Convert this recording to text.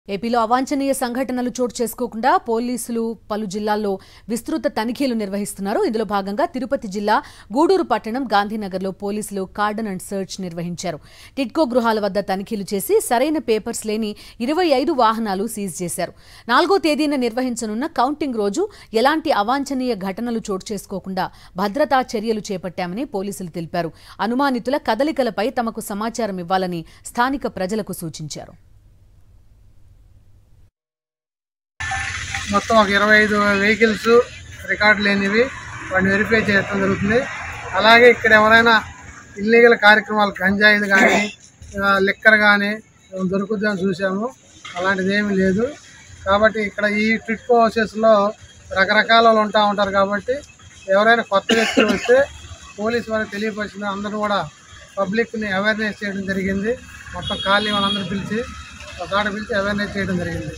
ఏపీలో అవాంఛనీయ సంఘటనలు చోటు చేసుకోకుండా పోలీసులు పలు జిల్లాల్లో విస్తృత తనిఖీలు నిర్వహిస్తున్నారు ఇందులో భాగంగా తిరుపతి జిల్లా గూడూరు పట్టణం గాంధీనగర్లో పోలీసులు కార్డన్ అండ్ సెర్చ్ నిర్వహించారు టిడ్కో గృహాల వద్ద తనిఖీలు చేసి సరైన పేపర్స్ లేని ఇరవై ఐదు వాహనాలు సీజ్ చేశారు నాలుగో తేదీన నిర్వహించనున్న కౌంటింగ్ రోజు ఎలాంటి అవాంఛనీయ ఘటనలు చోటు చేసుకోకుండా భద్రతా చర్యలు చేపట్టామని పోలీసులు తెలిపారు అనుమానితుల కదలికలపై తమకు సమాచారం ఇవ్వాలని స్థానిక ప్రజలకు సూచించారు మొత్తం ఒక ఇరవై ఐదు వెహికల్స్ రికార్డు లేనివి వాటిని వెరిఫై చేయడం జరుగుతుంది అలాగే ఇక్కడ ఎవరైనా ఇల్లీగల్ కార్యక్రమాలు గంజాయిలు కానీ లిక్కర్ కానీ దొరుకుద్దని చూసాము అలాంటిది ఏమీ లేదు కాబట్టి ఇక్కడ ఈ ట్రిప్ హౌసెస్లో రకరకాల వాళ్ళు ఉంటా ఉంటారు కాబట్టి ఎవరైనా కొత్త వ్యక్తులు వస్తే పోలీసు వారికి తెలియపరిచిన అందరూ కూడా పబ్లిక్ని అవేర్నెస్ చేయడం జరిగింది మొత్తం ఖాళీ వాళ్ళందరూ పిలిచి ఒక చోట పిలిచి అవేర్నెస్ చేయడం జరిగింది